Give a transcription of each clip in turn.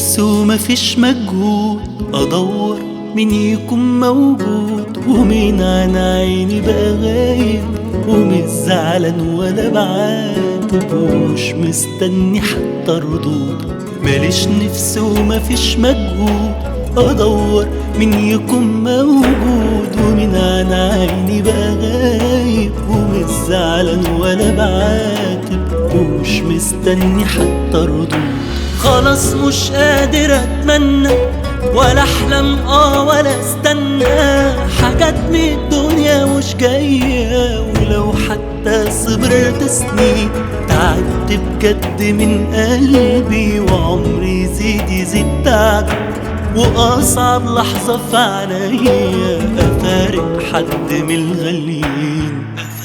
نفسي ومفيش مجهود ادور مين يكون موجود ومين عن عيني بقى غايب ومش زعلان ولا بعاتب ومش مستني حتى ردود ماليش نفسي ومفيش مجهود ادور مين يكون موجود ومين عن عيني بقى غايب ومش زعلان ولا بعاتب ومش مستني حتى ردود خلاص مش قادر اتمنى ولا احلم اه ولا استنى حاجات من الدنيا مش جايه ولو حتى صبرت سنين تعبت بجد من قلبي وعمري يزيد يزيد تعب واصعب لحظه في عينيا افارق حد من الغاليين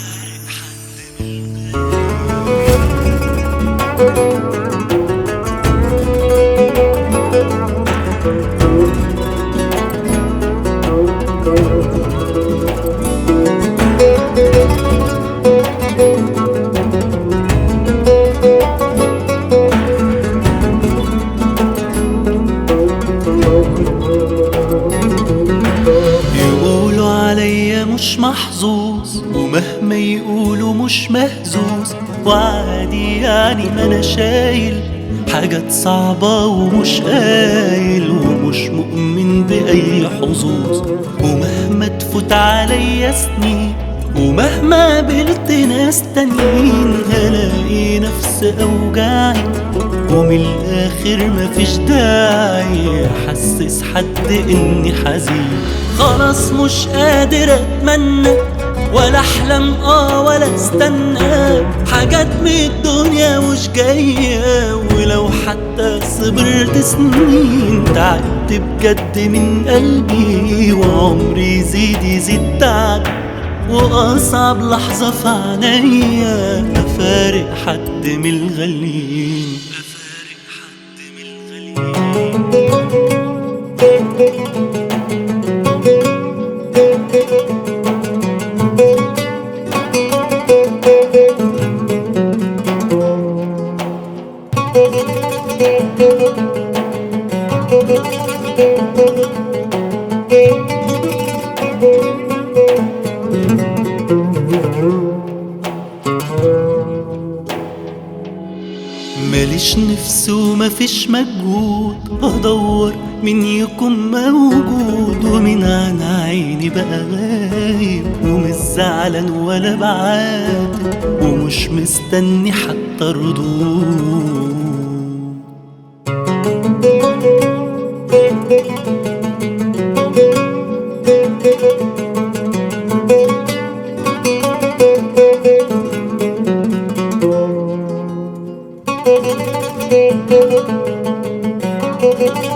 يقولوا عليا مش محظوظ ومهما يقولوا مش مهزوز وعادي يعني ما انا شايل حاجات صعبة ومش قايل ومش مؤمن بأي حظوظ ومهما تفوت عليا سنين ومهما قابلت ناس تانيين هلاقي نفس أوجاعي ومن الآخر مفيش داعي أحسس حد إني حزين خلاص مش قادر أتمنى ولا أحلم آه ولا استنى حاجات من الدنيا مش جاية ولو حتى صبرت سنين تعبت بجد من قلبي وعمري يزيد يزيد تعب وأصعب لحظة في عينيا أفارق حد من الغاليين أفارق حد من الغاليين ماليش نفس ومفيش مجهود ادور مين يكون موجود ومين عن عيني بقى غايب ومش زعلان ولا بعاتب ومش مستني حتى ردود Thank you.